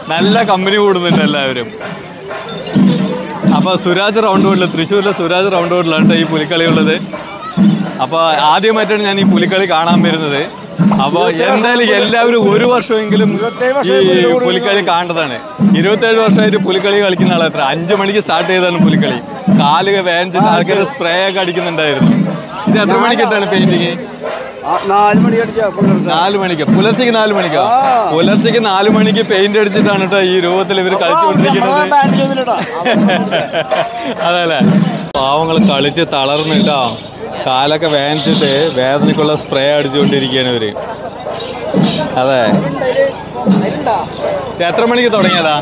നല്ല കമ്പനി കൂടുന്നുണ്ട് എല്ലാവരും അപ്പൊ സുരാജ് റൗണ്ട് ബോർഡിൽ തൃശ്ശൂരിലെ സുരാജ് റൗണ്ട് ബോർഡിലാണ് ട്ടോ ഈ പുലിക്കളി ഉള്ളത് അപ്പൊ ആദ്യമായിട്ടാണ് ഞാൻ ഈ പുലിക്കളി കാണാൻ വരുന്നത് അപ്പൊ എന്തായാലും എല്ലാവരും ഒരു വർഷമെങ്കിലും ഈ പുലിക്കളി കാണേണ്ടതാണ് ഇരുപത്തേഴ് വർഷമായിട്ട് പുലിക്കളി കളിക്കുന്ന ആളെത്ര അഞ്ചു മണിക്ക് സ്റ്റാർട്ട് ചെയ്താണ് പുലിക്കളി കാല് വേദനിച്ചിട്ട് ആൾക്കാർ സ്പ്രേ ഒക്കെ അടിക്കുന്നുണ്ടായിരുന്നു ഇത് എത്ര മണിക്കിട്ടാണ് പെയിന്റിങ് നാല് മണി അടിച്ചാ പുലർച്ചെ നാല് മണിക്ക് പുലർച്ചയ്ക്ക് നാല് മണിക്കോ പുലർച്ചയ്ക്ക് നാല് മണിക്ക് പെയിന്റ് അടിച്ചിട്ടാണ് കേട്ടോ ഈ രൂപത്തിൽ ഇവർ കളിച്ചുകൊണ്ടിരിക്കുന്നത് ബാൻഡ് ചെയ്തില്ലടാ അതല്ലേ പാവങ്ങൾ കളിച്ച് തളർന്നിട്ടോ കാലൊക്കെ വേദനിച്ചിട്ട് വേദനയ്ക്കുള്ള സ്പ്രേ അടിച്ചുകൊണ്ടിരിക്കുകയാണ് ഇവര് അതെ ഇത് എത്ര മണിക്ക് തുടങ്ങിയതാ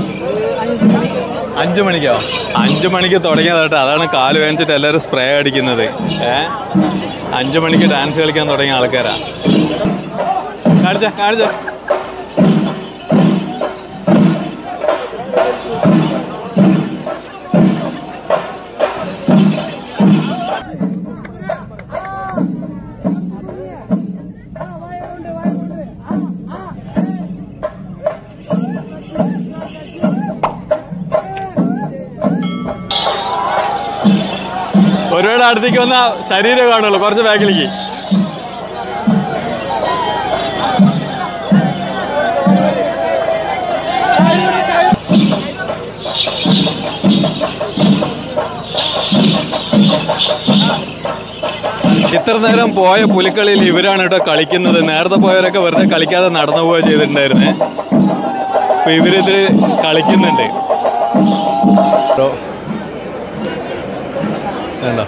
അഞ്ചു മണിക്കോ അഞ്ചു മണിക്ക് തുടങ്ങിയതാട്ടോ അതാണ് കാല് വേദനിച്ചിട്ട് എല്ലാവരും സ്പ്രേ അടിക്കുന്നത് ഏ അഞ്ചു മണിക്ക് ഡാൻസ് കളിക്കാൻ തുടങ്ങിയ ആൾക്കാരാ കാണിച്ച കാണിച്ച ഒരുപാട് അടുത്തേക്ക് വന്ന ശരീരം കാണുള്ളൂ കുറച്ച് ബാക്കിലേക്ക് ഇത്ര നേരം പോയ പുലിക്കളിയിൽ ഇവരാണ് കേട്ടോ കളിക്കുന്നത് നേരത്തെ പോയവരൊക്കെ വെറുതെ കളിക്കാതെ നടന്നു പോവുക ചെയ്തിട്ടുണ്ടായിരുന്നേ അപ്പൊ ഇവരിതിൽ കളിക്കുന്നുണ്ട് ട്ടോ. വേണ്ട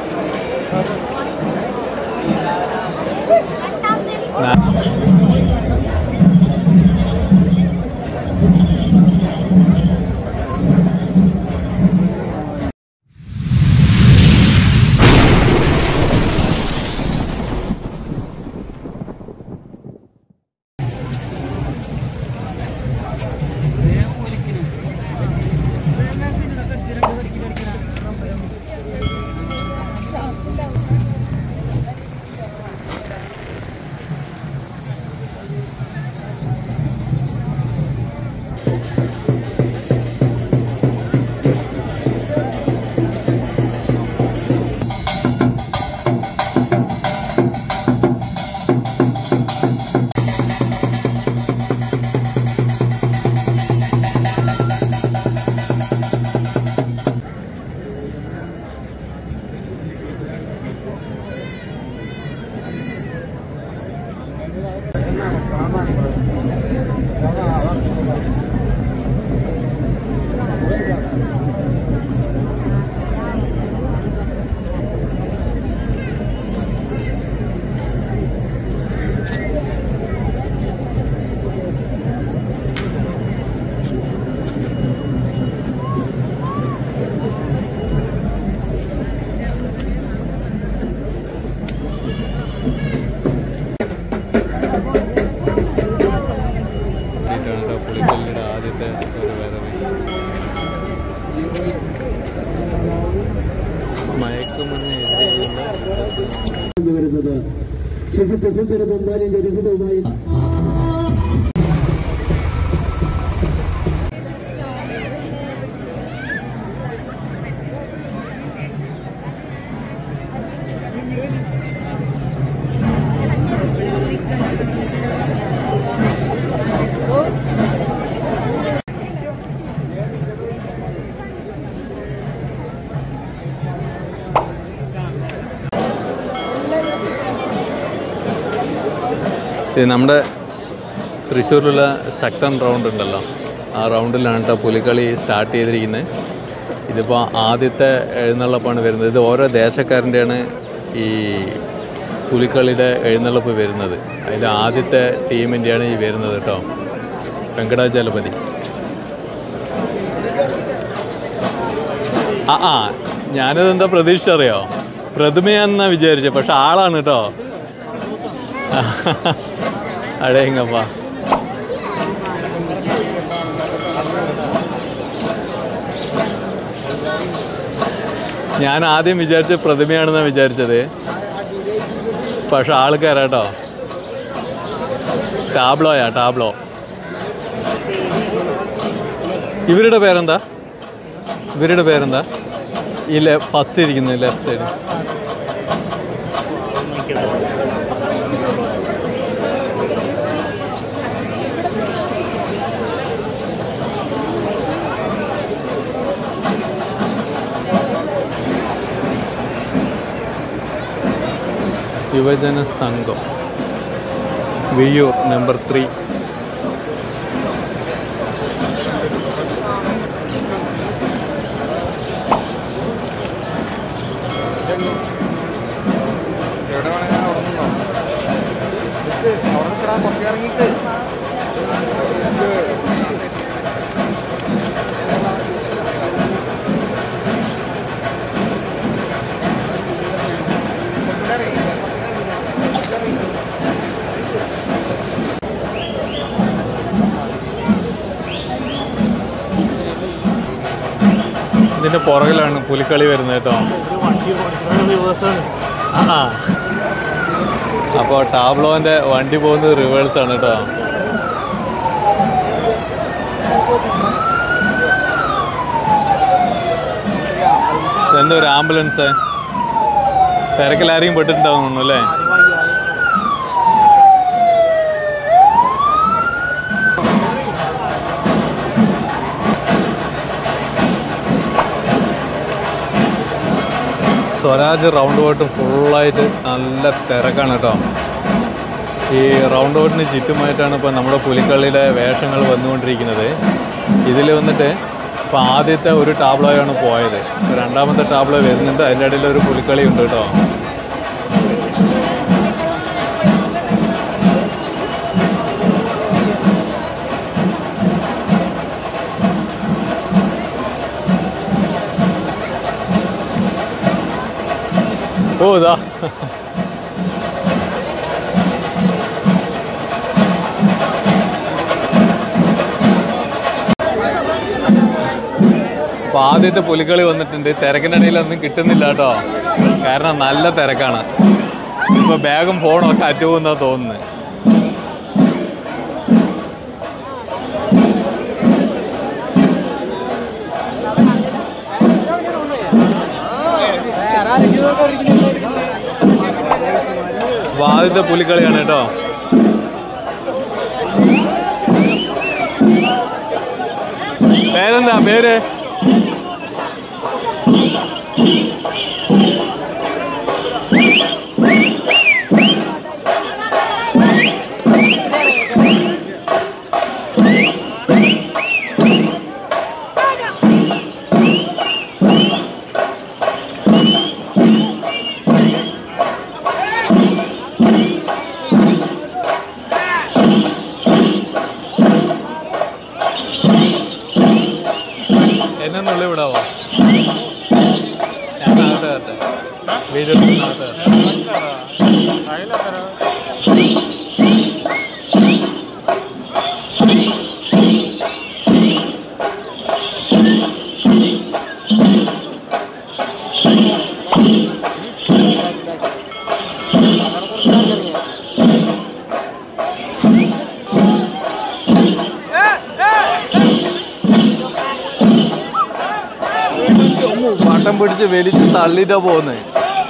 പുലിക്കല്ലിയുടെ ആദ്യത്തെ ഒരു വരവ് മയക്കുമണ്ണിനെതിരെയുള്ള എന്ന് വരുന്നത് ശുചിത്വ സുന്ദരവും മാലിന്യ രഹിതവുമായി ഇത് നമ്മുടെ സ് തൃശ്ശൂരിലുള്ള ശക്തൻ റൗണ്ട് ഉണ്ടല്ലോ ആ റൗണ്ടിലാണ് കേട്ടോ പുലിക്കളി സ്റ്റാർട്ട് ചെയ്തിരിക്കുന്നത് ഇതിപ്പോൾ ആദ്യത്തെ എഴുന്നള്ളപ്പാണ് വരുന്നത് ഇത് ഓരോ ദേശക്കാരൻ്റെയാണ് ഈ പുലിക്കളിയുടെ എഴുന്നള്ളപ്പ് വരുന്നത് അതിൽ ആദ്യത്തെ ടീമിൻ്റെയാണ് ഈ വരുന്നത് കേട്ടോ വെങ്കടാചലപതി ആ ആ ഞാനിതെന്താ പ്രതീക്ഷ അറിയോ പ്രതിമയാണെന്നാ വിചാരിച്ചത് പക്ഷെ ആളാണ് കേട്ടോ അടേങ്ങപ്പാ ഞാൻ ആദ്യം വിചാരിച്ച പ്രതിമയാണെന്നാണ് വിചാരിച്ചത് പക്ഷെ ആൾക്കാരാട്ടോ ടാബ്ലോയാ ടാബ്ലോ ഇവരുടെ പേരെന്താ ഇവരുടെ പേരെന്താ ഈ ഫസ്റ്റ് ഇരിക്കുന്നത് ലെഫ്റ്റ് സൈഡ് യുവജന സംഘം വിയൂർ നമ്പർ ത്രീ ഇതിന്റെ പുറകിലാണ് പുലിക്കളി വരുന്നത് കേട്ടോ ആ അപ്പോൾ ടാബ്ലോന്റെ വണ്ടി പോകുന്നത് റിവേഴ്സ് ആണ് കേട്ടോ എന്തോ ഒരു ആംബുലൻസ് തിരക്കിലാരെയും പെട്ടിട്ടുണ്ടാവും അല്ലേ സ്വരാജ് റൗണ്ട് ബോട്ട് ഫുള്ളായിട്ട് നല്ല തിരക്കാണ് കേട്ടോ ഈ റൗണ്ട് ബോട്ടിന് ചുറ്റുമായിട്ടാണ് ഇപ്പോൾ നമ്മുടെ പുലിക്കളിയുടെ വേഷങ്ങൾ വന്നുകൊണ്ടിരിക്കുന്നത് ഇതിൽ വന്നിട്ട് ഇപ്പോൾ ആദ്യത്തെ ഒരു ടാബ്ലോയാണ് പോയത് ഇപ്പോൾ രണ്ടാമത്തെ ടാബ്ലോ വരുന്നുണ്ട് അതിൻ്റെ ഇടയിൽ ഒരു പുലിക്കളി ഉണ്ട് കേട്ടോ ഓ ഇതാ അപ്പോൾ ആദ്യത്തെ പുലിക്കളി വന്നിട്ടുണ്ട് തിരക്കിനിടയിൽ ഒന്നും കിട്ടുന്നില്ല കേട്ടോ കാരണം നല്ല തിരക്കാണ് ഇപ്പോൾ ബാഗും ഫോണും ഒക്കെ അറ്റുപോകുന്നാ തോന്നുന്നത് അപ്പോൾ ആദ്യത്തെ പുലിക്കളിയാണ് കേട്ടോ പേരെന്താ പേര് എന്നെ നുള്ളി വിടാവോ ഞാൻ അകത്ത് കയറട്ടെ വീഡിയോ എടുത്ത് അകത്ത് കയറട്ടെ വട്ടം പിടിച്ച് വലിച്ച് തള്ളിട്ടാ പോകുന്നത്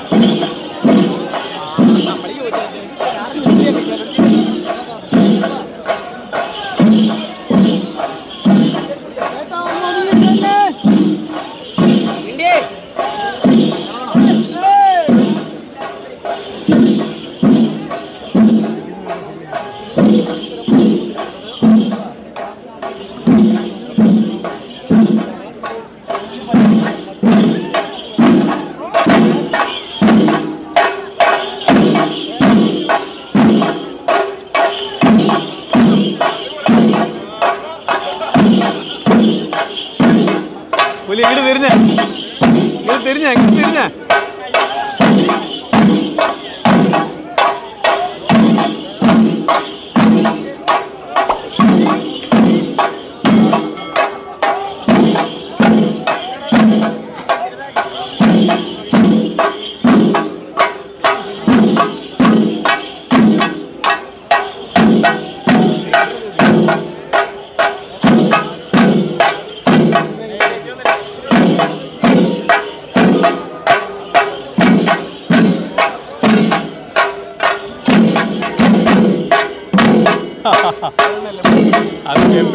പുലി ഇങ്ങോട്ട് തിരിഞ്ഞേ ഇങ്ങോട്ട് തിരിഞ്ഞേ ഇങ്ങോട്ട് തിരിഞ്ഞേ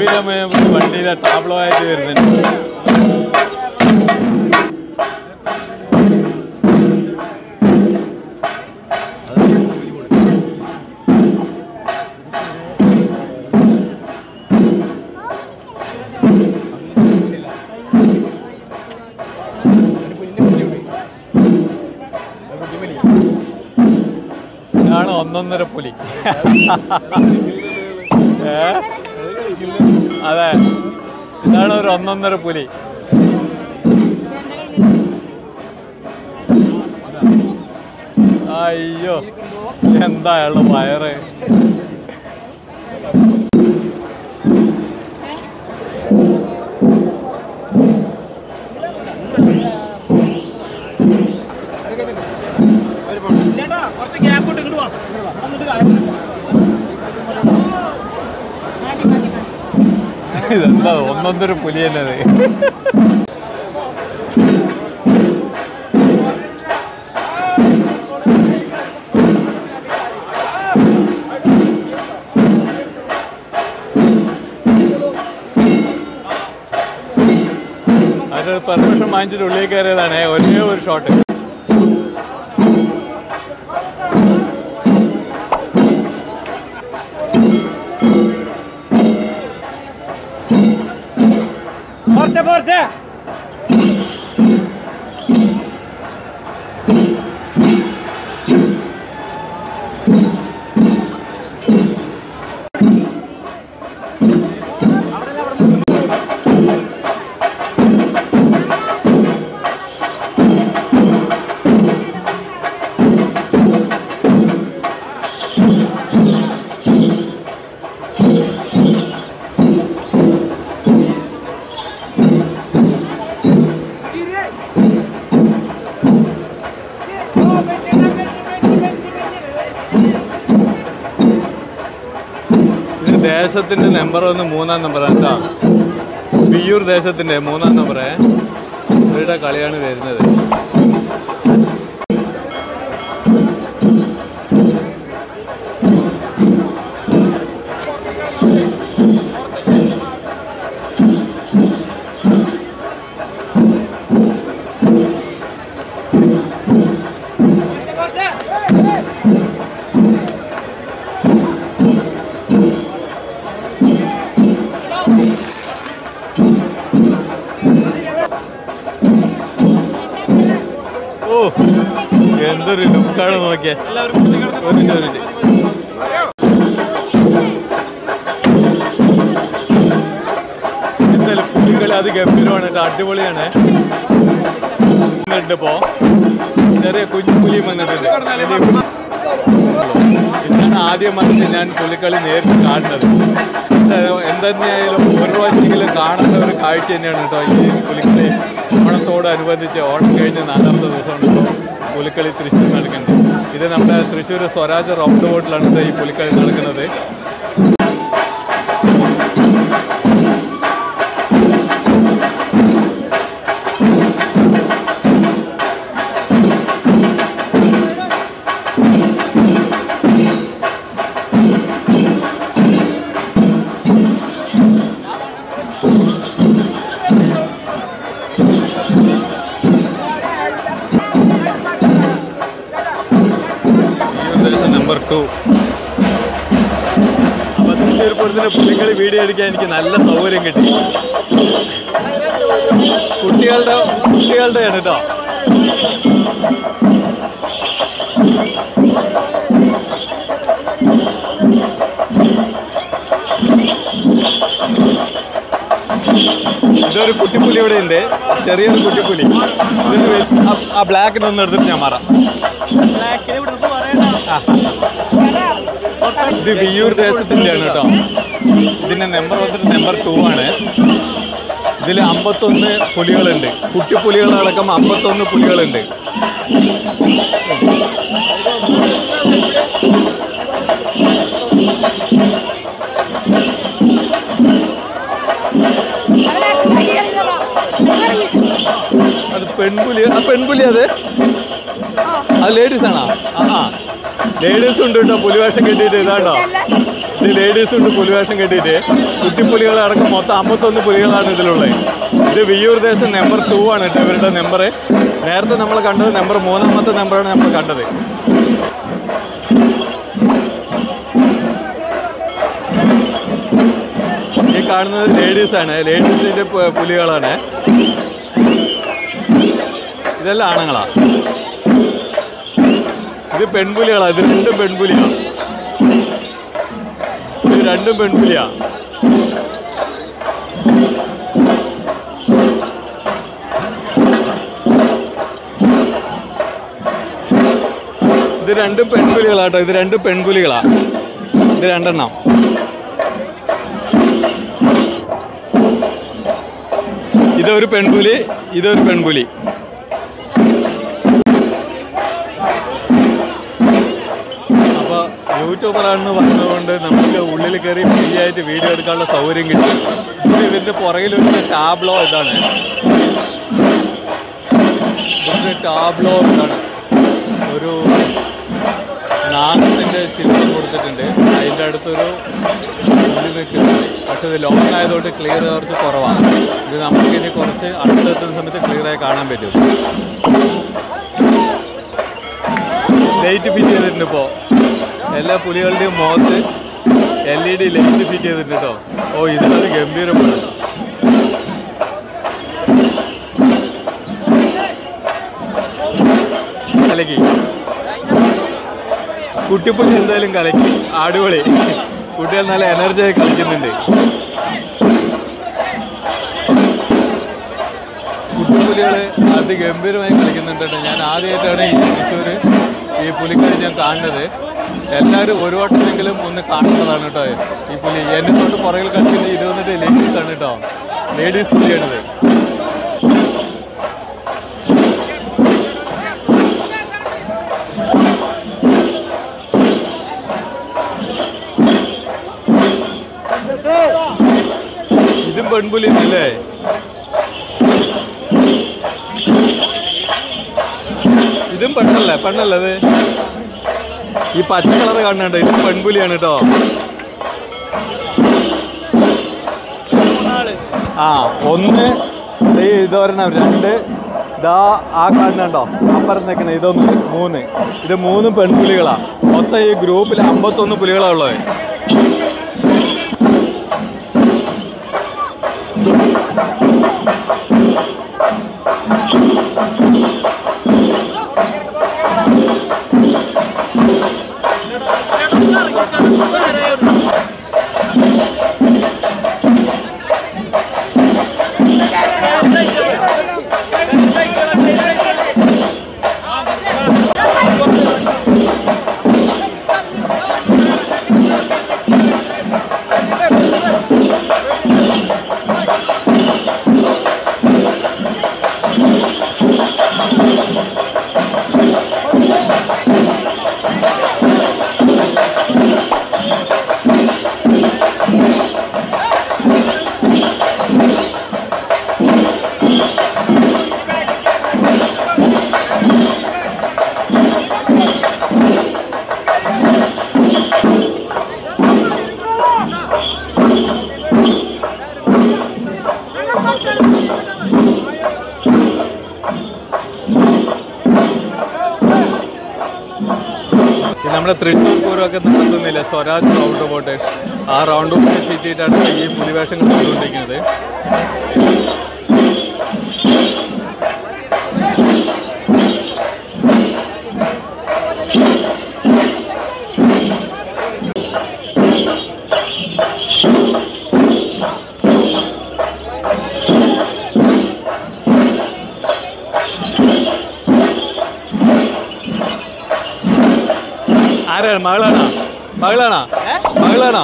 രാവിലെ മേ- വണ്ടിയിലെ ടാബ്ലോ ആയിട്ട് വരുന്നുണ്ട് ഇതാണ് ഒന്നൊന്നര പുലി ഏ? അതെ ഇതാണ് ഒരു ഒന്നൊന്നര പുലി അയ്യോ എന്താ അയാളുടെ വയറ് ഇതെന്താ ഒന്നൊന്നര പുലി തന്നെ അതിന് പെർമിഷൻ വാങ്ങിച്ചിട്ട് ഉള്ളിൽ കയറിയതാണ് ഒരേ ഒരു ഷോട്ട് Forte, forte! ഇത് ദേശത്തിന്റെ നമ്പർ വന്ന് മൂന്നാം നമ്പറാണ് കേട്ടോ വിയ്യൂർ ദേശത്തിന്റെ മൂന്നാം നമ്പറേ ഇവരുടെ കളിയാണ് വരുന്നത് ഓ എന്തൊരു ലുക്കാണ് നോക്കിയേ ഒരു മിനിറ്റ് ഒരു മിനിറ്റ് എന്തായാലും പുലികളി അത് ഗംഭീരമാണ് കേട്ടോ അടിപൊളിയാണ് ഇപ്പോ ചെറിയ കുഞ്ഞു പുലിയും വന്നിട്ടുണ്ട് ഇതാണ് ആദ്യമായിട്ട് ഞാൻ പുലിക്കളി നേരിട്ട് കാണുന്നത് എന്തായാലും എന്തുതന്നെയായാലും ഒരു പ്രാവശ്യമെങ്കിലും കാണേണ്ട ഒരു കാഴ്ച തന്നെയാണ് കേട്ടോ ഈ പുലിക്കളി ഓണത്തോടനുബന്ധിച്ച് ഓണം കഴിഞ്ഞ് നാലാമത്തെ ദിവസമാണ് ഇപ്പോൾ പുലിക്കളി തൃശ്ശൂർ നടക്കുന്നത് ഇത് നമ്മുടെ തൃശ്ശൂർ സ്വരാജ് റൗണ്ട് ബോട്ടിലാണ് ഇത് ഈ പുലിക്കളി നടക്കുന്നത് ദിവസം നമ്പർ ടു അപ്പൊ തൃശ്ശൂർ പൂരത്തിന് പുലിക്കളി വീഡിയോ എടുക്കാൻ എനിക്ക് നല്ല സൗകര്യം കിട്ടി കുട്ടികളുടെ കുട്ടികളുടെയാണ് കേട്ടോ ഇതൊരു കുട്ടിപ്പുലി ഇവിടെ ഉണ്ട് ചെറിയൊരു കുട്ടിപ്പുലി ഇതിന് വെ- ആ- ആ ബ്ലാക്കിനൊന്നും എടുത്തിട്ട് ഞാൻ മാറാം ആ. ഇത് വിയ്യൂർ ദേശത്തിൻ്റെ ആണ് കേട്ടോ ഇതിന്റെ നമ്പർ വന്നിട്ട് നമ്പർ ടു ആണ് ഇതിൽ അമ്പത്തൊന്ന് പുലികളുണ്ട് കുട്ടിപ്പുലികളടക്കം അമ്പത്തൊന്ന് പുലികളുണ്ട് അത് പെൺപുലി ആ പെൺപുലി അത് അത് ലേഡീസ് ആണോ ആ ആ ലേഡീസ് ഉണ്ട് കേട്ടോ പുലിവേഷം കെട്ടിയിട്ട് ഇതാട്ടോ ഇത് ലേഡീസ് ഉണ്ട് പുലിവേഷം കെട്ടിയിട്ട് കുട്ടിപ്പുലികളടക്കം മൊത്തം അമ്പത്തൊന്ന് പുലികളാണ് ഇതിലുള്ളത് ഇത് വിയ്യൂർ ദേശം നമ്പർ ടു ആണ് കേട്ടോ ഇവരുടെ നമ്പർ നേരത്തെ നമ്മൾ കണ്ടത് നമ്പർ മൂന്നാമത്തെ നമ്പറാണ് നമ്മൾ കണ്ടത് ഈ കാണുന്നത് ലേഡീസ് ആണ് ലേഡീസിന്റെ പു- പുലികളാണ് ഇതെല്ലാം ആണുങ്ങളാ ഇത് പെൺപുലികളാ ഇത് രണ്ടും പെൺപുലിയാ ഇത് രണ്ടും പെൺപുലിയാ ഇത് രണ്ടും പെൺപുലികളാട്ടോ ഇത് രണ്ടും പെൺപുലികളാ ഇത് രണ്ടെണ്ണം ഇതൊരു പെൺപുലി ഇതൊരു പെൺപുലി അപ്പോൾ യൂട്യൂബറാണെന്ന് പറഞ്ഞതുകൊണ്ട് നമുക്ക് ഉള്ളിൽ കയറി ഫ്രീ ആയിട്ട് വീഡിയോ എടുക്കാനുള്ള സൗകര്യം കിട്ടി ഇത് ഇതിൻ്റെ പുറകിലൊരു ടാബ്ലോ ഇതാണ് ഇതിൻ്റെ ടാബ്ലോ ഇതാണ് ഒരു നാഗത്തിൻ്റെ ശില്പം കൊടുത്തിട്ടുണ്ട് അതിൻ്റെ അടുത്തൊരു പുലി നിൽക്കുന്നുണ്ട് പക്ഷെ ഇത് ലോങ് ആയതുകൊണ്ട് ക്ലിയർ കുറച്ച് കുറവാണ് ഇത് നമുക്കിനി കുറച്ച് അടുത്തെത്തുന്ന സമയത്ത് ക്ലിയർ ആയി കാണാൻ പറ്റും ലൈറ്റ് ഫിറ്റ് ചെയ്തിട്ടുണ്ട് ഇപ്പോൾ എല്ലാ പുലികളുടെയും മുഖത്ത് L E D light fit ചെയ്തിട്ടുണ്ട് കേട്ടോ ഓ ഇതിനൊരു ഗംഭീരമാണ് കലക്കി കുട്ടിപ്പുലി എന്തായാലും കലക്കി അടിപൊളി കുട്ടികൾ നല്ല എനർജി ആയി കളിക്കുന്നുണ്ട് കുട്ടിപ്പുലികൾ അതിഗംഭീരമായി കളിക്കുന്നുണ്ട് കേട്ടോ. ഞാൻ ആദ്യമായിട്ടാണ് ഈ തൃശ്ശൂർ ഈ പുലിക്കളി ഞാൻ കാണുന്നത് എല്ലാവരും ഒരു വട്ടമെങ്കിലും ഒന്ന് കാണുന്നതാണ് കേട്ടോ ഈ പുലി എന്നെ തൊട്ട് പുറകിൽ കളിക്കുന്നത് ഇത് വന്നിട്ട് ലേഡീസ് ആണ് കേട്ടോ ലേഡീസ് പുലിയാണിത് ഇതും പെൺപുലി അല്ലേ ഇതും പെണ്ണല്ലേ പെണ്ണല്ലേ ഇത് ഈ പച്ച കളർ കാണുന്നുണ്ട് ഇത് പെൺപുലിയാണ് കേട്ടോ ആ ഒന്ന് ഈ ഇതൊരെണ്ണം രണ്ട് ഇതാ ആ കാണുന്നുണ്ടോ അപ്പുറം നിൽക്കണ ഇതൊന്ന് മൂന്ന് ഇത് മൂന്നും പെൺപുലികളാ മൊത്തം ഈ ഗ്രൂപ്പിൽ അമ്പത്തൊന്ന് പുലികളാ ഉള്ളത് ഇത് നമ്മുടെ തൃശ്ശൂർ പൂരമൊക്കെ നടത്തുന്നില്ല സ്വരാജ് റൗണ്ട് ബോട്ട് ആ റൗണ്ട് ബോട്ട് ചുറ്റിയിട്ടാണ് ഈ പുലിവേഷങ്ങൾ ചെയ്തുകൊണ്ടിരിക്കുന്നത് ആരാണ് മകളാണോ മകളാണോ മകളാണോ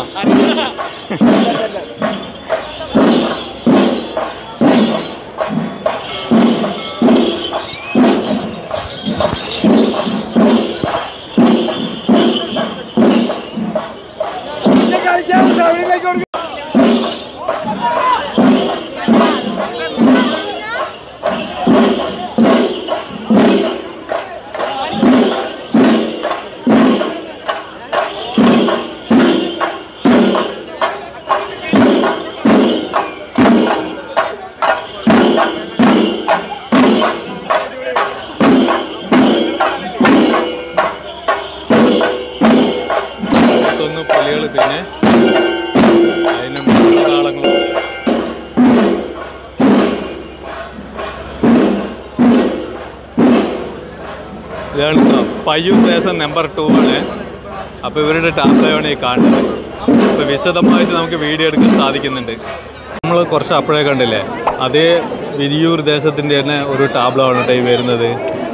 ഇതാണ് ട്ടോ. പയ്യൂർ ദേശം നമ്പർ ടു ആണ് അപ്പോൾ ഇവരുടെ ടാബ്ലോയാണ് ഈ കാണുന്നത് അപ്പോൾ വിശദമായിട്ട് നമുക്ക് വീഡിയോ എടുക്കാൻ സാധിക്കുന്നുണ്ട് നമ്മൾ കുറച്ച് അപ്പോഴേ കണ്ടില്ലേ അതേ വിരിയൂർ ദേശത്തിൻ്റെ തന്നെ ഒരു ടാബ്ലോ ആണ് കേട്ടോ ഈ വരുന്നത്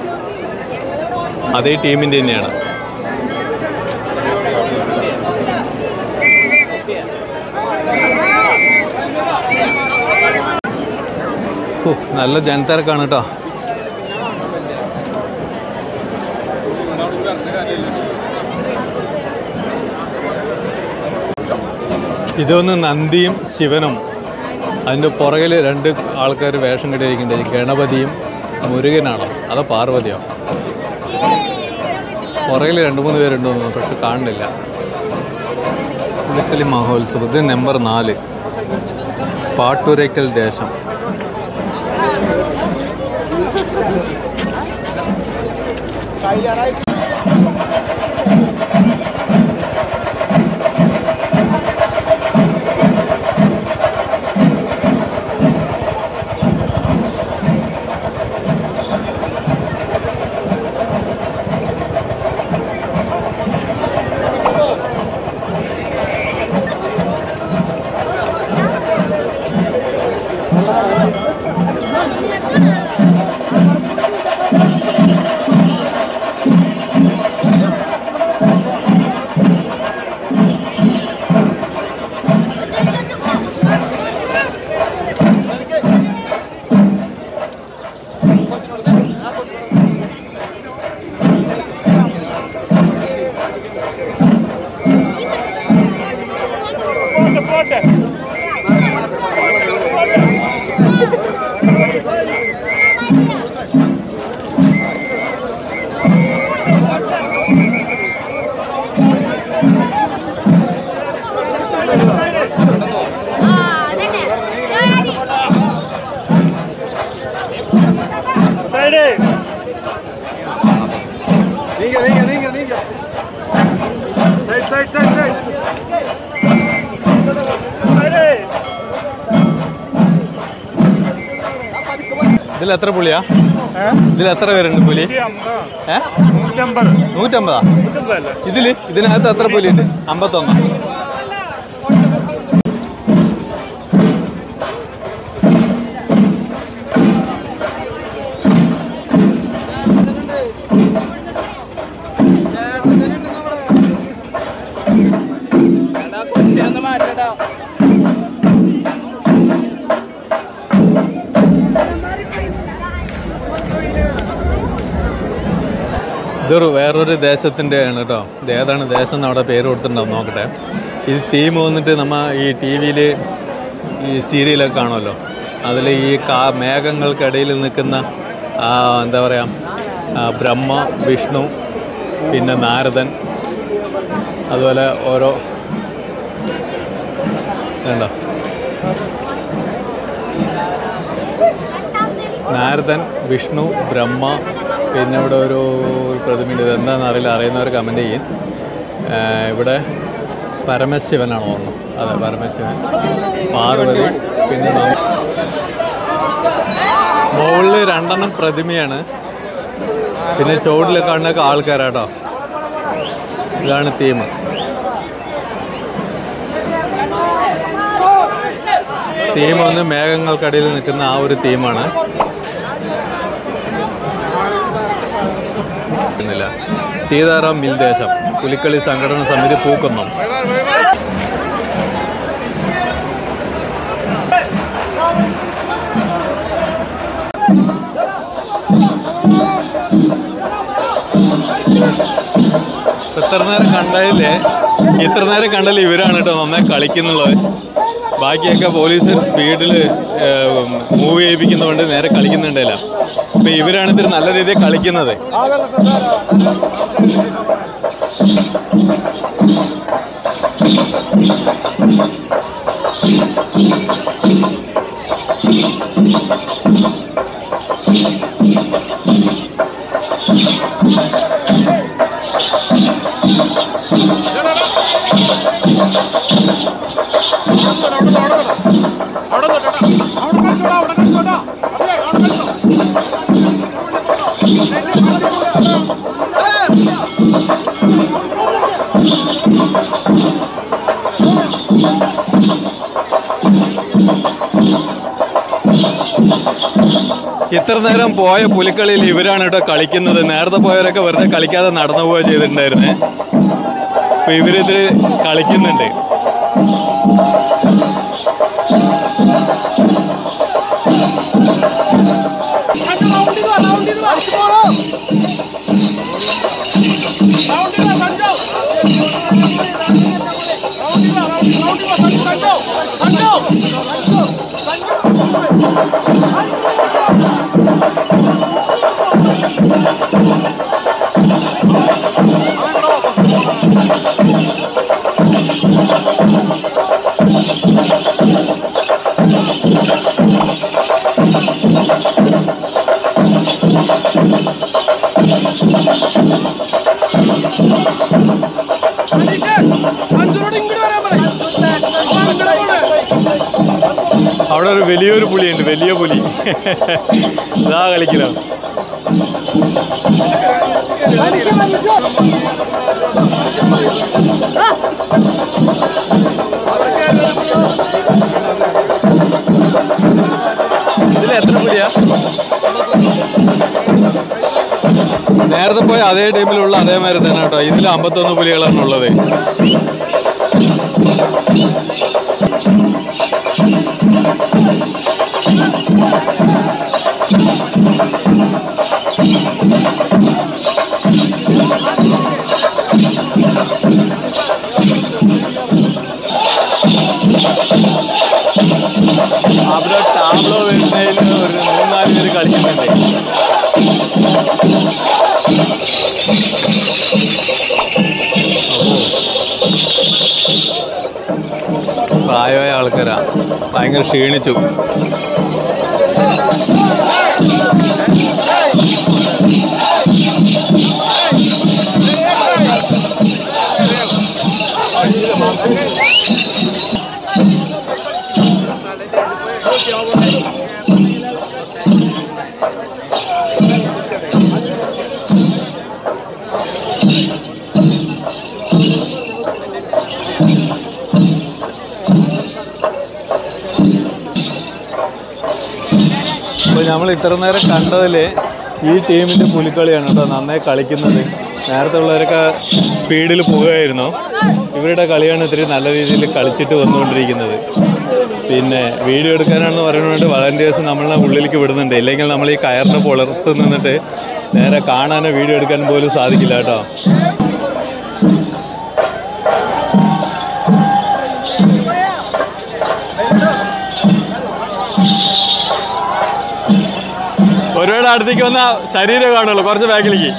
അതേ ടീമിൻ്റെ തന്നെയാണ് ഓ, നല്ല ജനത്തിരക്കാണ് കേട്ടോ ഇതൊന്ന് നന്ദിയും ശിവനും അതിൻ്റെ പുറകിൽ രണ്ട് ആൾക്കാർ വേഷം കെട്ടിയിരിക്കുന്നുണ്ട് ഗണപതിയും മുരുകനാണോ അതോ പാർവതിയോ പുറകിൽ രണ്ട് മൂന്ന് പേരുണ്ട് തോന്നുന്നു പക്ഷെ കാണുന്നില്ല പുലിക്കളി മഹോത്സവം ഇത് നമ്പർ നാല് പാട്ടുരയ്ക്കൽ ദേശം ആ അതന്നെ ജോയാദി സൈഡ് നീങ്ങ നീങ്ങ നീങ്ങ നീങ്ങ side side side side side ഇതിൽ എത്ര പുളിയാ ഇതിൽ എത്ര പേരുണ്ട് പുലി ഏ നൂറ്റമ്പത് നൂറ്റമ്പതാ നൂറ്റമ്പതല്ലേ ഇതില് ഇതിനകത്ത് എത്ര പുലി ഉണ്ട് അമ്പത്തൊന്ന് ഇതൊരു വേറൊരു ദേശത്തിൻ്റെ ആണ് കേട്ടോ ഇത് ഏതാണ് ദേശം എന്ന് അവിടെ പേര് കൊടുത്തിട്ടുണ്ടാവും നോക്കട്ടെ ഇത് തീം വന്നിട്ട് നമ്മ ഈ ടി വിയിൽ ഈ സീരിയലൊക്കെ കാണുമല്ലോ അതിൽ ഈ കാ മേഘങ്ങൾക്കിടയിൽ നിൽക്കുന്ന ആ, എന്താ പറയുക ബ്രഹ്മ വിഷ്ണു പിന്നെ നാരദൻ അതുപോലെ ഓരോ വേണ്ട നാരദൻ വിഷ്ണു ബ്രഹ്മ പിന്നെ ഇവിടെ ഒരു ഒരു പ്രതിമയുണ്ട് ഇതെന്താണെന്ന് അറിയില്ല അറിയുന്നവർ കമൻറ്റ് ചെയ്യും ആ, ഇവിടെ പരമശിവനാണ് ഓർമ്മ അതെ പരമശിവൻ പാർവതി പിന്നെ നം- മുകളിൽ രണ്ടെണ്ണം പ്രതിമയാണ് പിന്നെ ചുവട്ടിൽ കാണുന്നൊക്കെ ആൾക്കാരാട്ടോ ഇതാണ് തീം തീം ഒന്ന് മേഘങ്ങൾക്കടിയിൽ നിൽക്കുന്ന ആ ഒരു തീമാണ് ഇല്ല. സീതാറാം മിൽ ദേശം പുലിക്കളി സംഘടന സമിതി പൂക്കുന്നം ഇത്ര നേരം കണ്ടതില്ലേ ഇത്ര നേരം കണ്ടതിൽ ഇവരാണ് കേട്ടോ നന്നായി കളിക്കുന്നുള്ളത് ബാക്കിയൊക്കെ പോലീസുകാർ സ്പീഡിൽ മൂവ് ചെയ്യിപ്പിക്കുന്നതുകൊണ്ട് നേരെ കളിക്കുന്നുണ്ടല്ല അപ്പൊ ഇവരാണ് ഇത്തിരി നല്ല രീതിയിൽ കളിക്കുന്നത് ഇത്ര നേരം പോയ പുലിക്കളിയിൽ ഇവരാണ് കേട്ടോ കളിക്കുന്നത് നേരത്തെ പോയവരൊക്കെ വെറുതെ കളിക്കാതെ നടന്നു പോവുക ചെയ്തിട്ടുണ്ടായിരുന്നേ അപ്പൊ ഇവരിതിൽ കളിക്കുന്നുണ്ട് അവിടെ ഒരു വലിയൊരു പുലിയുണ്ട് വലിയ പുലി ഇതാ കളിക്കലോ ഇതിൽ എത്ര പുലിയാ നേരത്തെ പോയ അതേ ടീമിലുള്ള അതേമാതിരി തന്നെ കേട്ടോ ഇതിൽ അമ്പത്തൊന്ന് പുലികളാണ് ഉള്ളത് അവിടെ ടാബ്ലോ വരുന്നതിൽ ഒരു മൂന്നാല് പേര് കളിക്കുന്നുണ്ട് പ്രായമായ ആൾക്കാരാ ഭയങ്കര ക്ഷീണിച്ചു അപ്പോൾ നമ്മൾ ഇത്ര നേരം കണ്ടതിൽ ഈ ടീമിൻ്റെ പുലിക്കളിയാണ് കേട്ടോ നന്നായി കളിക്കുന്നത് നേരത്തെ ഉള്ളവരൊക്കെ സ്പീഡിൽ പോകുമായിരുന്നു ഇവരുടെ കളിയാണ് ഇത്തിരി നല്ല രീതിയിൽ കളിച്ചിട്ട് വന്നുകൊണ്ടിരിക്കുന്നത് പിന്നെ വീഡിയോ എടുക്കാനാണെന്ന് പറയുന്നത് വളണ്ടിയേഴ്സ് നമ്മളെ ഉള്ളിലേക്ക് വിടുന്നുണ്ട് ഇല്ലെങ്കിൽ നമ്മൾ ഈ കയറിൻ്റെ പുലർത്ത് നിന്നിട്ട് നേരെ കാണാനോ വീഡിയോ എടുക്കാൻ പോലും സാധിക്കില്ല കേട്ടോ ഒരുപാട് അടുത്തേക്ക് വന്ന ശരീരം കാണുള്ളൂ കുറച്ച് ബാക്കിലേക്ക്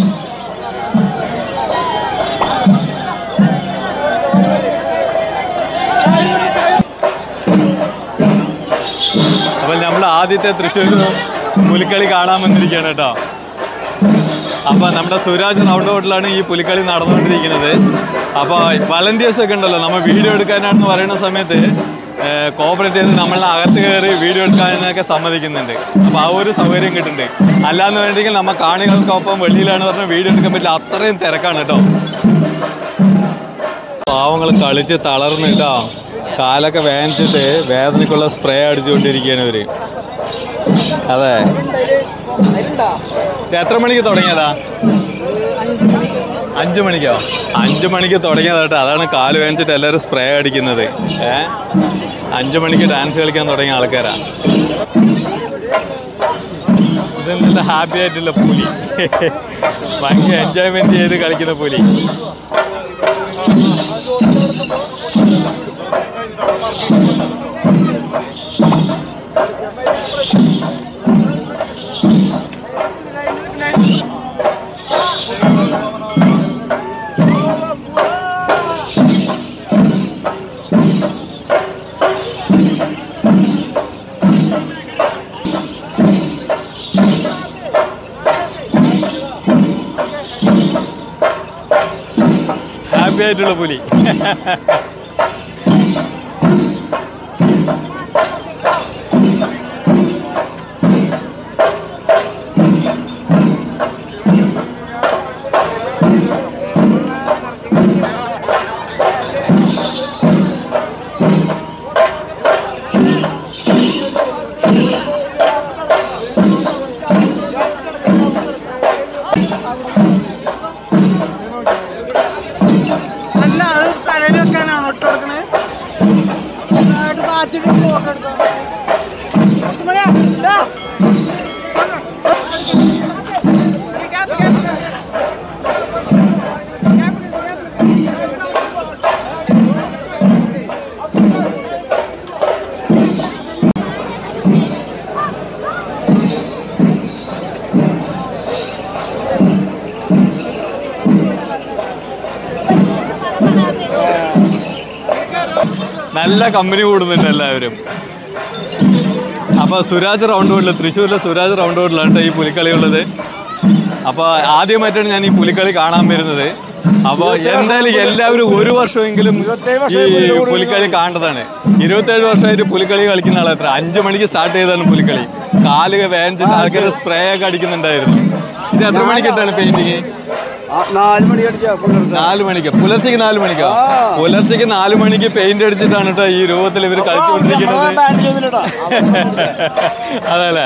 അപ്പോൾ നമ്മൾ ആദ്യത്തെ തൃശ്ശൂർ പുലിക്കളി കാണാൻ വന്നിരിക്കുകയാണ് കേട്ടോ അപ്പോൾ നമ്മുടെ സുരാജ് റൗണ്ട് ഹോട്ടലാണ് ഈ പുലിക്കളി നടന്നുകൊണ്ടിരിക്കുന്നത് അപ്പോൾ വളണ്ടിയേഴ്സ് ഒക്കെ ഉണ്ടല്ലോ നമ്മൾ വീഡിയോ എടുക്കാനാണെന്ന് പറയുന്ന സമയത്ത് കോപ്പറേറ്റ് ചെയ്ത് നമ്മളെ അകത്ത് കയറി വീഡിയോ എടുക്കാനൊക്കെ സമ്മതിക്കുന്നുണ്ട് അപ്പോൾ ആ ഒരു സൗകര്യം കിട്ടുന്നുണ്ട് അല്ലാന്ന് വേണ്ടെങ്കിൽ നമ്മൾ കാണികൾക്കൊപ്പം വെളിയിലാണ് പറഞ്ഞാൽ വീഡിയോ എടുക്കാൻ പറ്റില്ല അത്രയും തിരക്കാണ് കേട്ടോ പാവങ്ങൾ കളിച്ച് തളർന്ന് കേട്ടോ കാലൊക്കെ വേദനിച്ചിട്ട് വേദനയ്ക്കുള്ള സ്പ്രേ അടിച്ചുകൊണ്ടിരിക്കുകയാണ് ഇവര് അതെ ഇത് എത്ര മണിക്ക് തുടങ്ങിയതാ അഞ്ചു മണിക്കോ അഞ്ചു മണിക്ക് തുടങ്ങിയതാട്ടോ അതാണ് കാല് വേദനിച്ചിട്ട് എല്ലാവരും സ്പ്രേ അടിക്കുന്നത് ഏ അഞ്ചു മണിക്ക് ഡാൻസ് കളിക്കാൻ തുടങ്ങിയ ആൾക്കാരാ ഇത് നല്ല ഹാപ്പി ആയിട്ടുള്ള പുലി ഭയങ്കര എൻജോയ്മെന്റ് ചെയ്ത് കളിക്കുന്ന പുലി ഹാപ്പി ആയിട്ടുള്ള പുലി നല്ല കമ്പനി കൂടുന്നുണ്ട് എല്ലാവരും അപ്പൊ സുരാജ് റൗണ്ട് ബോർഡിൽ തൃശ്ശൂരിലെ സുരാജ് റൗണ്ട് ബോർഡിലാണ് ട്ടോ ഈ പുലിക്കളി ഉള്ളത് അപ്പൊ ആദ്യമായിട്ടാണ് ഞാൻ ഈ പുലിക്കളി കാണാൻ വരുന്നത് അപ്പൊ എന്തായാലും എല്ലാവരും ഒരു വർഷമെങ്കിലും ഈ പുലിക്കളി കാണേണ്ടതാണ് ഇരുപത്തേഴ് വർഷമായിട്ട് പുലിക്കളി കളിക്കുന്ന ആളെത്ര അഞ്ചു മണിക്ക് സ്റ്റാർട്ട് ചെയ്താണ് പുലിക്കളി കാല് വേദനിച്ചിട്ട് ആൾക്കാർ സ്പ്രേ ഒക്കെ അടിക്കുന്നുണ്ടായിരുന്നു ഇത് എത്ര മണിക്കിട്ടാണ് പെയിന്റിങ് നാല് മണി അടിച്ചാ പുലർച്ചെ നാല് മണിക്ക് പുലർച്ചയ്ക്ക് നാല് മണിക്കോ പുലർച്ചയ്ക്ക് നാല് മണിക്ക് പെയിന്റ് അടിച്ചിട്ടാണ് കേട്ടോ ഈ രൂപത്തിൽ ഇവർ കളിച്ചുകൊണ്ടിരിക്കുന്നത് ബാൻഡ് ചെയ്യുന്നില്ലടാ അതല്ലേ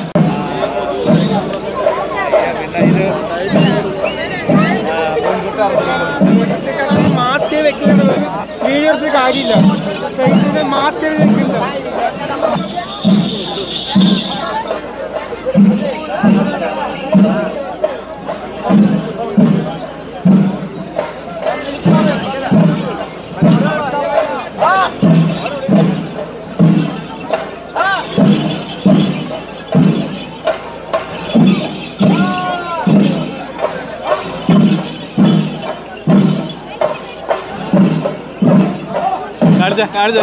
മാസ്ക് വെക്കുന്നത് വീഡിയോ എടുത്ത് കാര്യമില്ല ഫേസിന്റെ മാസ്ക് വെക്കില്ല കാണിച്ച കാണിച്ച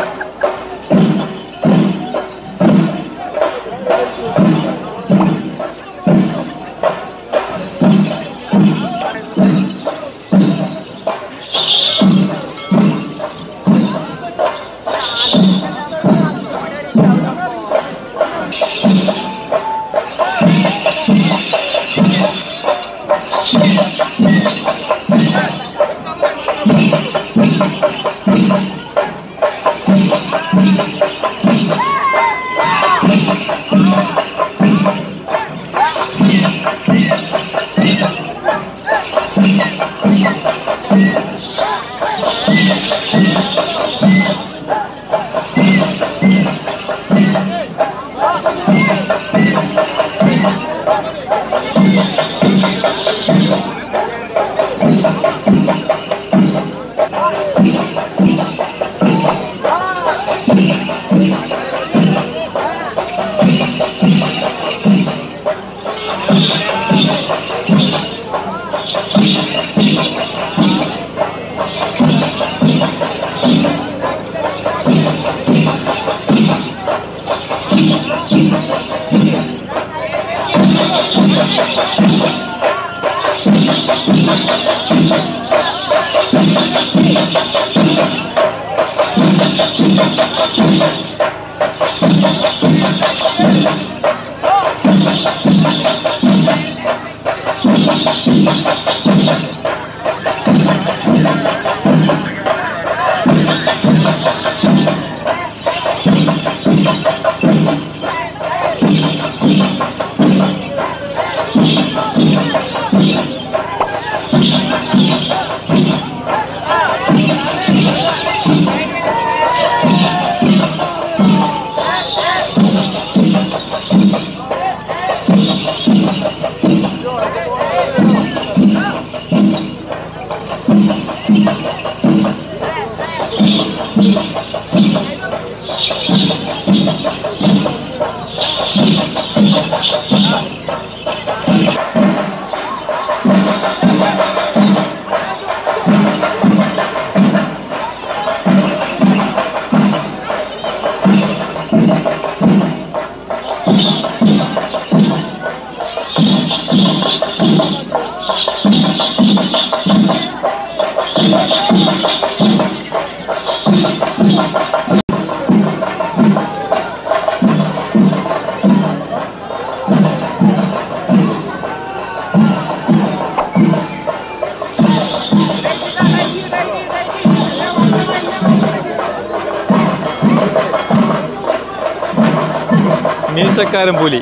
മീശക്കാരൻ പുലി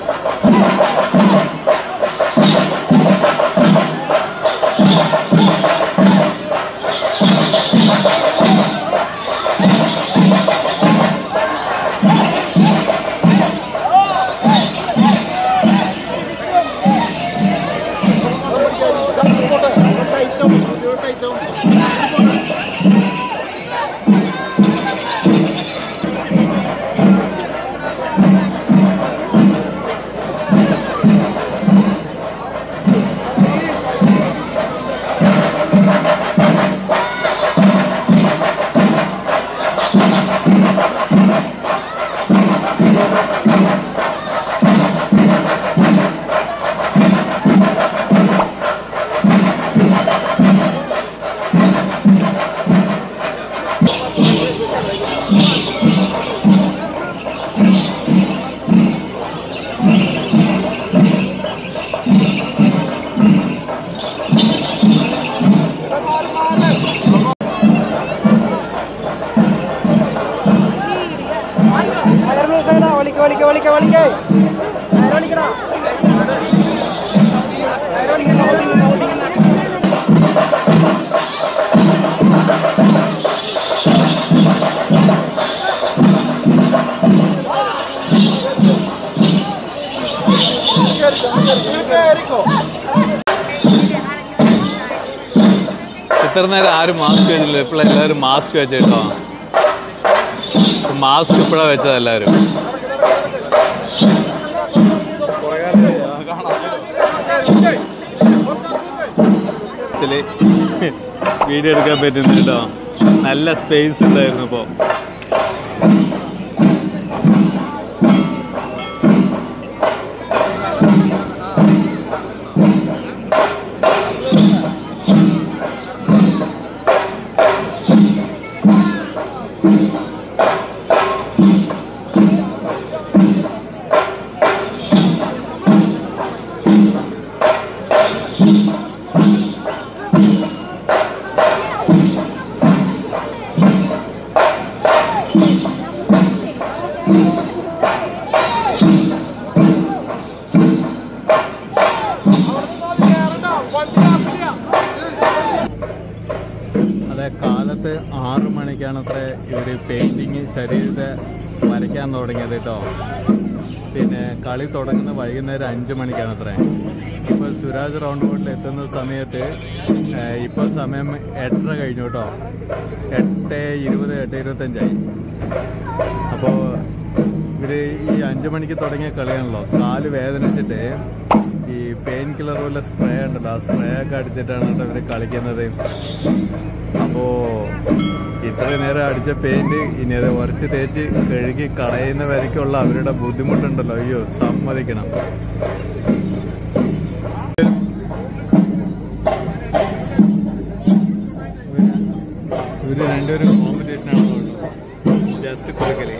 വലിക്ക വലിക്കേ നേരെ വലിക്കടാ നേരെ വലിക്കണ്ട ഓടിക്കണ്ട ഓടിക്കണ്ട ഇത്ര നേരം ആരും മാസ്ക് വെച്ചില്ല ഇപ്പോൾ എല്ലാവരും മാസ്ക് വെച്ചേട്ടോ മാസ്ക് ഇപ്പോഴാണ് വെച്ചത് എല്ലാവരും ഇതില് വീഡിയോ എടുക്കാൻ പറ്റുന്നു കേട്ടോ നല്ല സ്പേസ് ഉണ്ടായിരുന്നു ഇപ്പോൾ അതെ കാലത്ത് ആറു മണിക്കാണ് അത്ര ഇവർ പെയിൻറ്റിങ് ശരീരത്തെ വരയ്ക്കാൻ തുടങ്ങിയത് കേട്ടോ പിന്നെ കളി തുടങ്ങുന്ന വൈകുന്നേരം അഞ്ച് മണിക്കാണ് അത്ര ഇപ്പോൾ സുരാജ് റൗണ്ട് ബോട്ടിൽ എത്തുന്ന സമയത്ത് ഇപ്പോൾ സമയം എട്ടര കഴിഞ്ഞു കേട്ടോ എട്ട് ഇരുപത് എട്ട് ഇരുപത്തഞ്ചായി അപ്പോൾ ഇവർ ഈ അഞ്ച് മണിക്ക് തുടങ്ങിയ കളിയാണല്ലോ കാല് വേദനിച്ചിട്ട് ഈ പെയിൻ കില്ലർ പോലെ സ്പ്രേ ഉണ്ടല്ലോ ആ സ്പ്രേ ഒക്കെ അടിച്ചിട്ടാണ് കേട്ടോ ഇവർ കളിക്കുന്നത് അപ്പോ ഇത്രയും നേരം അടിച്ച പെയിന്റ് ഇനി അത് ഉരച്ച് തേച്ച് കഴുകി കളയുന്ന വരയ്ക്കുള്ള അവരുടെ ബുദ്ധിമുട്ടുണ്ടല്ലോ അയ്യോ സമ്മതിക്കണം ഇവര് രണ്ടുപേരും കോമ്പറ്റീഷൻ ആണ് ജസ്റ്റ് കുറുക്കല്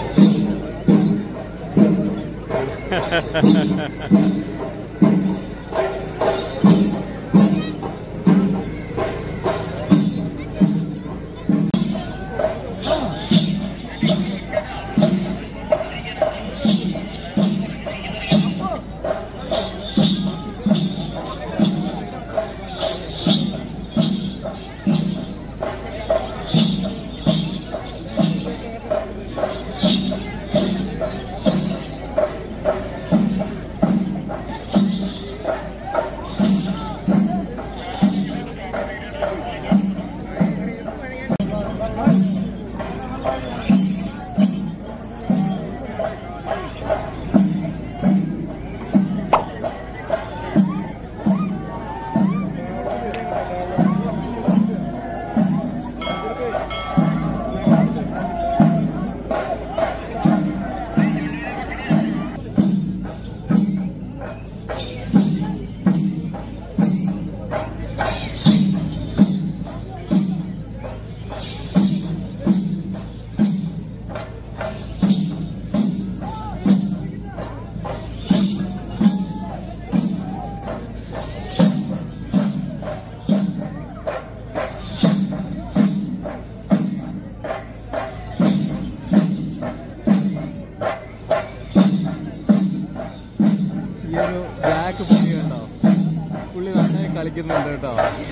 ഈ ഒരു ബ്ലാക്ക് പുള്ളി കണ്ടോ പുള്ളി നന്നായി കളിക്കുന്നുണ്ട് കേട്ടോ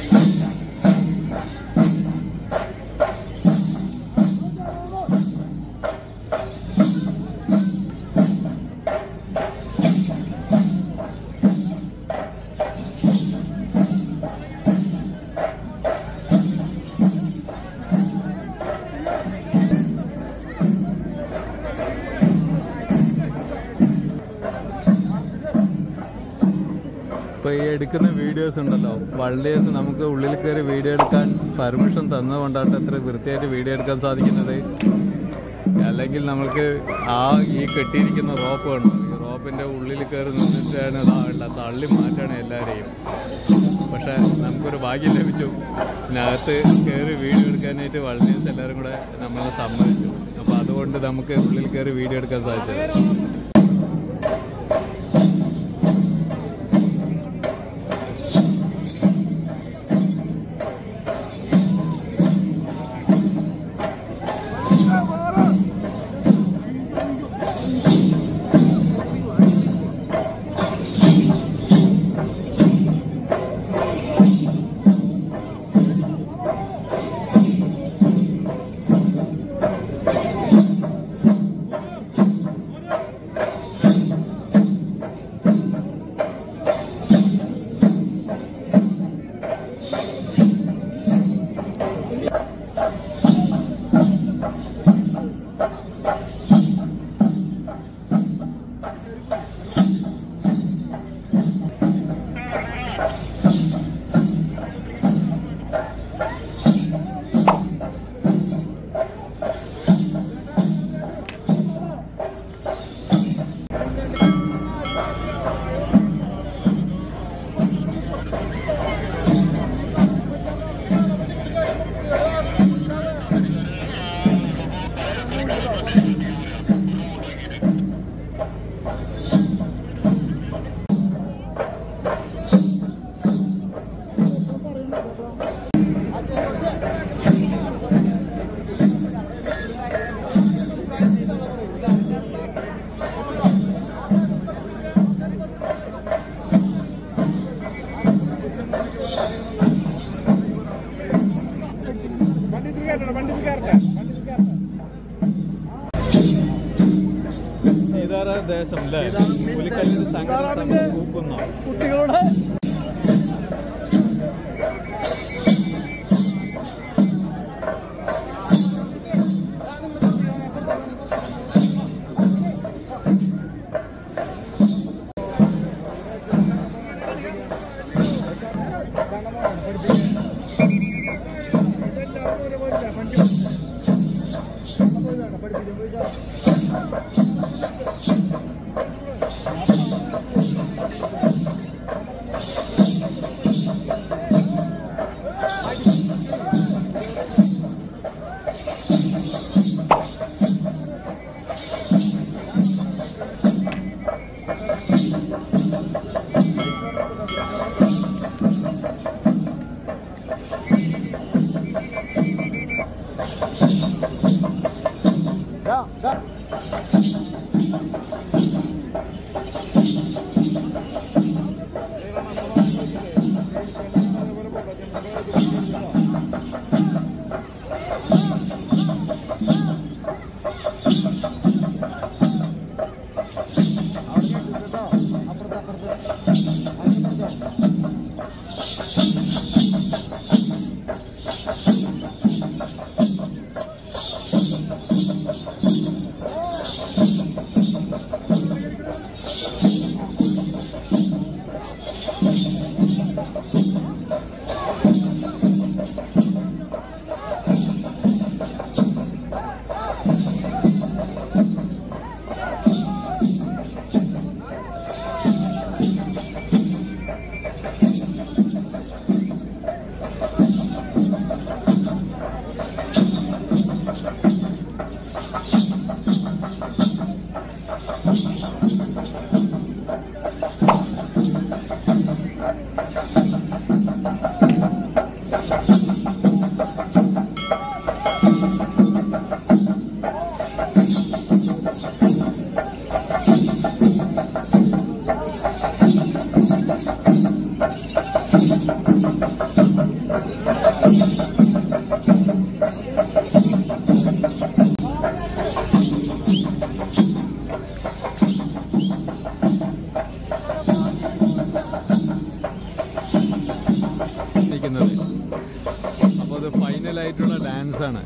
ഇപ്പൊ ഈ എടുക്കുന്ന വീഡിയോസ് ഉണ്ടല്ലോ വള്ളിയേഴ്സ് നമുക്ക് ഉള്ളിൽ കയറി വീഡിയോ എടുക്കാൻ പെർമിഷൻ തന്നതുകൊണ്ടാണ് എത്ര വൃത്തിയായിട്ട് വീഡിയോ എടുക്കാൻ സാധിക്കുന്നത് അല്ലെങ്കിൽ നമുക്ക് ആ ഈ കെട്ടിയിരിക്കുന്ന റോപ്പ് വേണം ഈ റോപ്പിന്റെ ഉള്ളിൽ കയറി നിന്നിട്ടാണ് ഇതാ തള്ളി മാറ്റണം എല്ലാവരെയും പക്ഷെ നമുക്കൊരു ഭാഗ്യം ലഭിച്ചു ഇതിനകത്ത് കയറി വീഡിയോ എടുക്കാനായിട്ട് വള്ളിയേഴ്സ് എല്ലാവരും കൂടെ നമ്മളെ സമ്മതിച്ചു അപ്പൊ അതുകൊണ്ട് നമുക്ക് ഉള്ളിൽ കയറി വീഡിയോ എടുക്കാൻ സാധിച്ചത് സീതാറ ദേശം അല്ലേ പുലിക്കല്ലിന്റെ സംഘടന കൂക്കുന്നോ കുട്ടികളുടെ നിൽക്കുന്നത് അപ്പോൾ അത് ഫൈനലായിട്ടുള്ള ഡാൻസ് ആണ്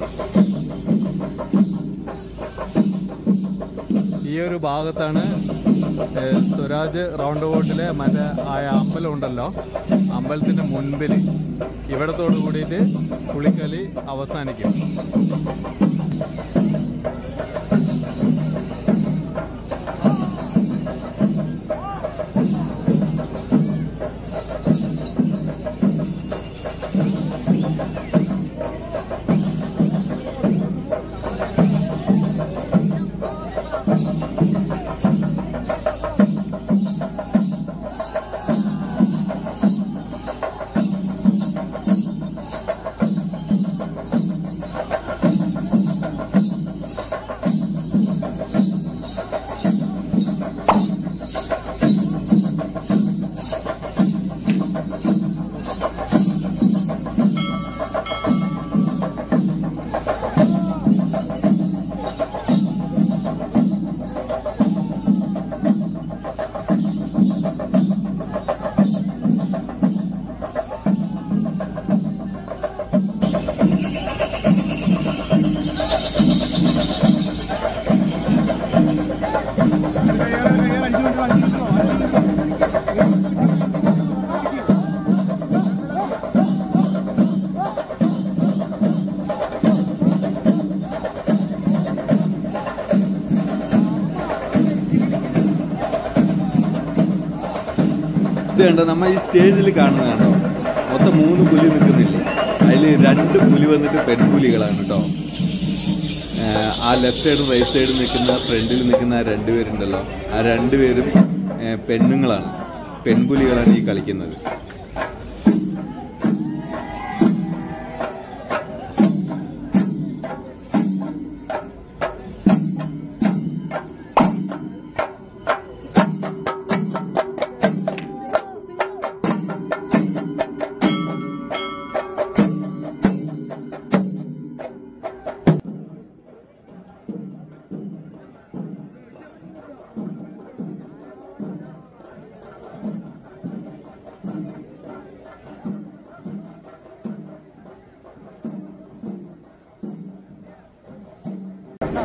ഈ ഒരു ഭാഗത്താണ് ഏഹ്, സ്വരാജ് റൗണ്ട് ബോട്ടിലെ മറ്റേ ആ അമ്പലം ഉണ്ടല്ലോ അമ്പലത്തിന്റെ മുൻപിൽ ഇവിടത്തോട് കൂടിയിട്ട് പുളിക്കളി അവസാനിക്കും ഇത് കണ്ടോ നമ്മ ഈ സ്റ്റേജിൽ കാണുന്നതാണോ മൊത്തം മൂന്ന് പുലി നിൽക്കുന്നില്ലേ അതിൽ രണ്ട് പുലി വന്നിട്ട് പെൺപുലികളാണ് കേട്ടോ ഏഹ് ആ ലെഫ്റ്റ് സൈഡും റൈറ്റ് സൈഡും നിൽക്കുന്ന ഫ്രണ്ടിൽ നിൽക്കുന്ന ആ രണ്ടുപേരുണ്ടല്ലോ ആ രണ്ടുപേരും ഏഹ് പെണ്ണുങ്ങളാണ് പെൺപുലികളാണ് ഈ കളിക്കുന്നത്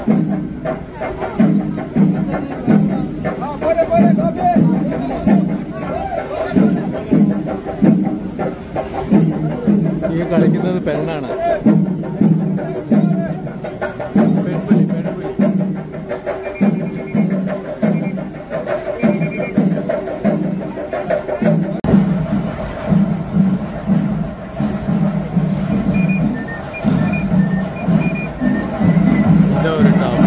ഈ കളിക്കുന്നത് പെണ്ണാണ് പെൺപുലി പെൺപുലി ഇതാ ഒരു ടാപ്പ്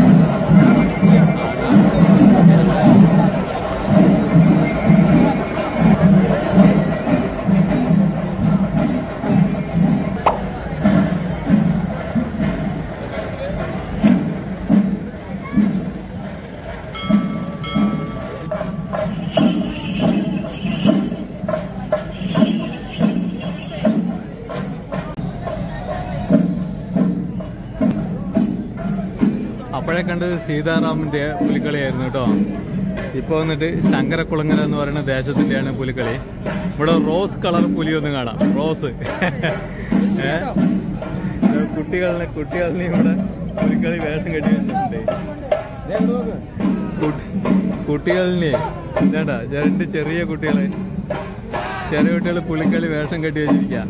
അപ്പോഴേ കണ്ടത് സീതാറാമിന്റെ പുലിക്കളിയായിരുന്നു കേട്ടോ ഇപ്പൊ വന്നിട്ട് ശങ്കരക്കുളങ്ങര എന്ന് പറയുന്ന ദേശത്തിന്റെയാണ് പുലിക്കളി ഇവിടെ റോസ് കളർ പുലി ഒന്ന് കാണാം റോസ് ഏ കുട്ടികളിനെ കുട്ടികളിനെ ഇവിടെ പുലിക്കളി വേഷം കെട്ടി വെച്ചിട്ടുണ്ട് കുട്ടി- കുട്ടികളിനെ ചേട്ടാ രണ്ട് ചെറിയ കുട്ടികളെ ചെറിയ കുട്ടികൾ പുലിക്കളി വേഷം കെട്ടി വെച്ചിരിക്കുക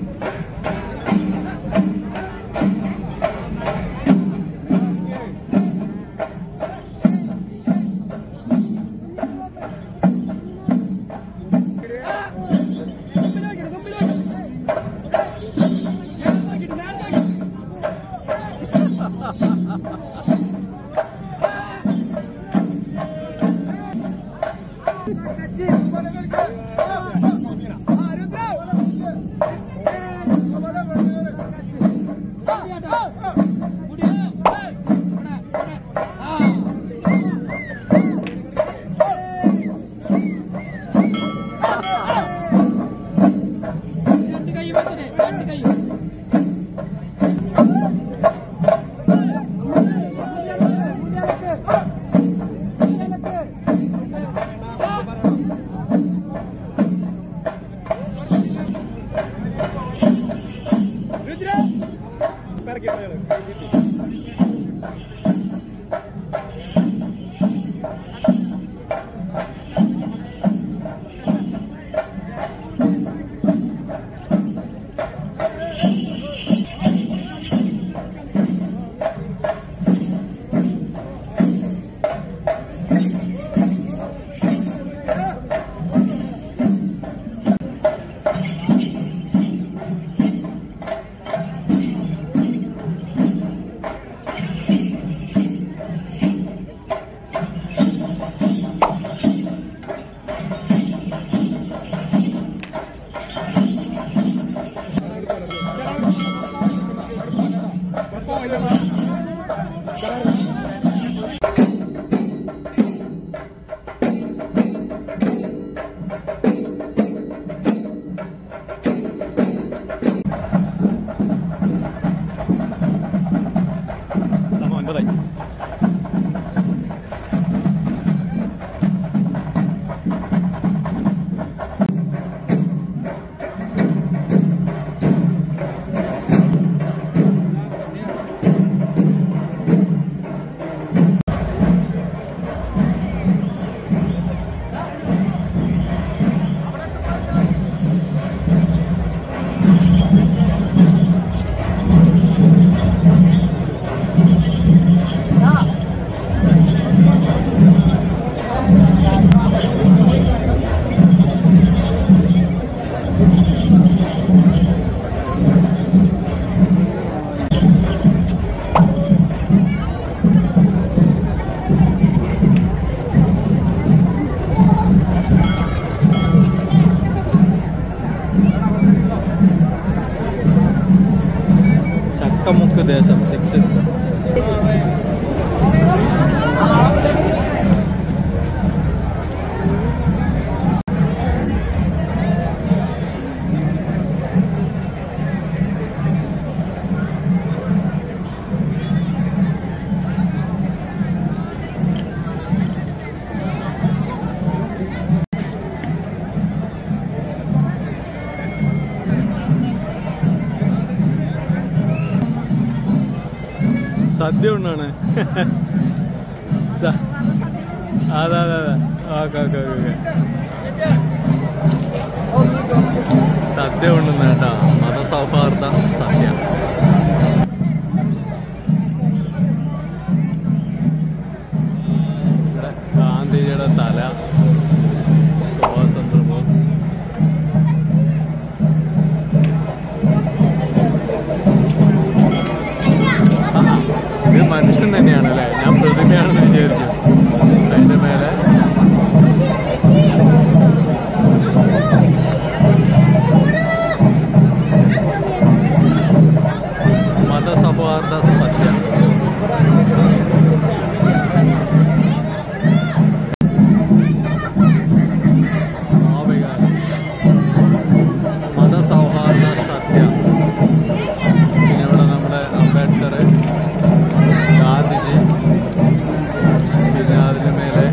സമയം ഒൻപതായി ചക്കമുക്ക് ദേശം സിക്സ് സദ്യ ഉണ്ണാണ് സ- അതെ അതെ അതെ ഓക്കെ ഓക്കെ ഓക്കെ സദ്യ ഉണ്ടെന്ന് കേട്ടാ മതസൗഹാർദ്ദ സദ്യ ഇവിടെ ഗാന്ധിജിയുടെ തല സുഭാഷ് ചന്ദ്രബോസ് ആ, ഇത് മനുഷ്യൻ തന്നെയാണ് അല്ലേ ഞാൻ പ്രതിമയാണെന്ന് വിചാരിച്ചു അതിന്റെ മേലെ മതസൗഹാർദ്ദ സത്യ ഭാവികാലം. മതസൗഹാർദ്ദ സത്യ പിന്നെ ഇവിടെ നമ്മുടെ അംബേദ്കർ ഗാന്ധിജി പിന്നെ അതിന് മേലെ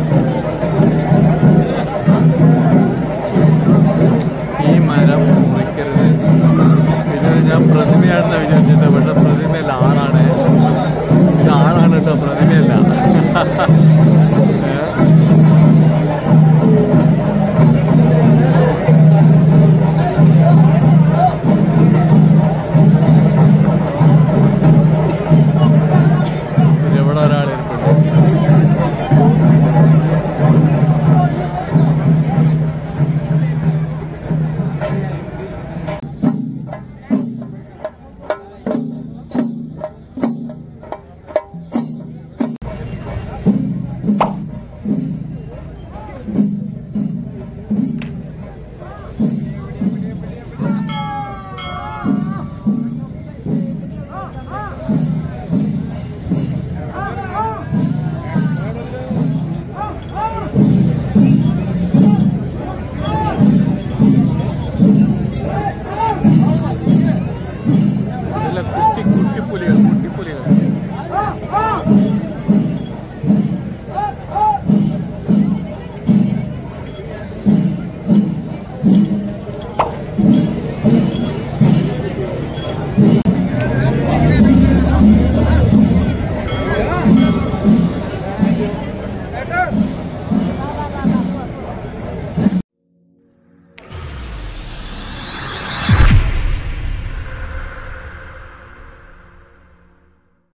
ഈ മരം മുറിക്കരുത് പിന്നെ ഞാൻ പ്രതിമയാണെന്ന് വിചാരിച്ചിട്ട് പക്ഷെ പ്രതിമയല്ല ആളാണ് ഇത് ആളാണ് കേട്ടോ പ്രതിമയല്ല